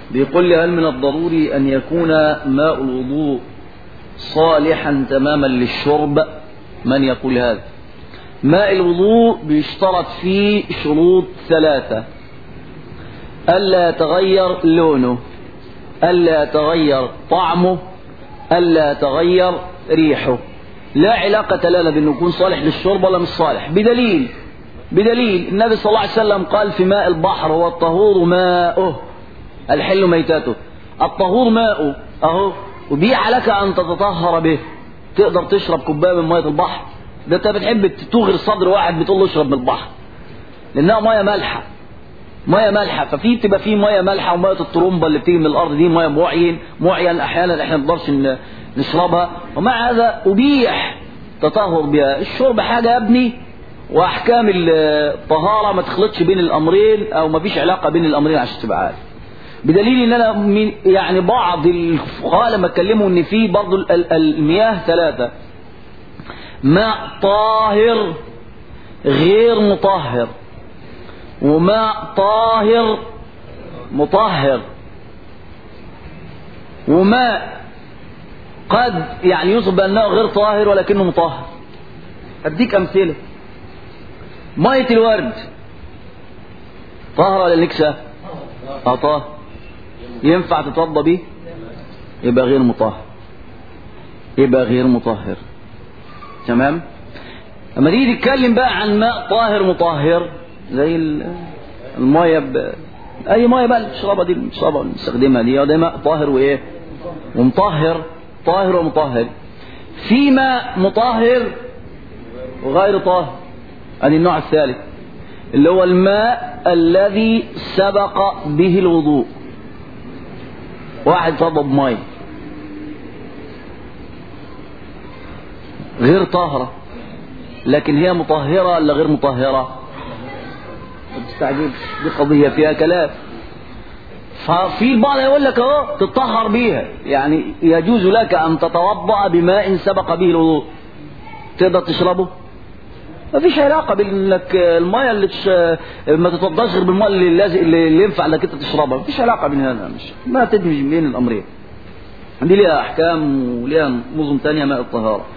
بيقول لي هل من الضروري أن يكون ماء الوضوء صالحا تماما للشرب من يقول هذا ماء الوضوء بيشترط فيه شروط ثلاثة ألا يتغير لونه ألا يتغير طعمه ألا يتغير ريحه لا علاقة لنا بأنه يكون صالح للشرب ولا مش صالح بدليل بدليل النبي صلى الله عليه وسلم قال في ماء البحر هو الطهور ماؤه الحل ميتاته الطهور ماؤه اهو وبيع لك ان تتطهر به تقدر تشرب كوبايه من ميه البحر ده انت بتحب توغر صدر واحد بتقول له اشرب من البحر لانها ميه مالحه ميه مالحه ففي بتبقى في ميه مالحه وميه الطرمبه اللي بتيجي من الارض دي ميه معين معين احيانا احنا ما نقدرش نشربها ومع هذا ابيح تطهر بها الشرب حاجه يا ابني واحكام الطهاره ما تخلطش بين الامرين او ما فيش علاقه بين الامرين عشان تبقى عارف بدليل ان انا من يعني بعض الفقهاء لما اتكلموا ان في برضه المياه ثلاثه ماء طاهر غير مطهر وماء طاهر مطهر وماء قد يعني يوصف بأنه غير طاهر ولكنه مطهر أديك أمثلة مية الورد طاهرة ولا نكسة؟ اه طاهر ينفع تتوضى بيه؟ يبقى غير مطهر يبقى غير مطهر تمام؟ اما نيجي نتكلم بقى عن ماء طاهر مطهر زي المية ب... اي مية بقى اللي بتشربها دي بنشربها بنستخدمها دي ده ماء طاهر وايه؟ ومطهر طاهر ومطهر في ماء مطهر وغير طاهر ادي النوع الثالث اللي هو الماء الذي سبق به الوضوء واحد طبب ميه غير طاهرة لكن هي مطهرة ولا غير مطهرة ما تستعجبش دي قضية فيها كلام ففي البعض يقول لك اهو تطهر بيها يعني يجوز لك ان تتوضا بماء سبق به الوضوء تقدر تشربه ما فيش علاقه بين انك الميه اللي تش... ما تتوضاش غير بالماء اللي لازم اللي ينفع انك انت تشربها ما فيش علاقه بين هذا مش ما تدمج بين الامرين دي ليها احكام وليها نظم ثانيه ماء الطهاره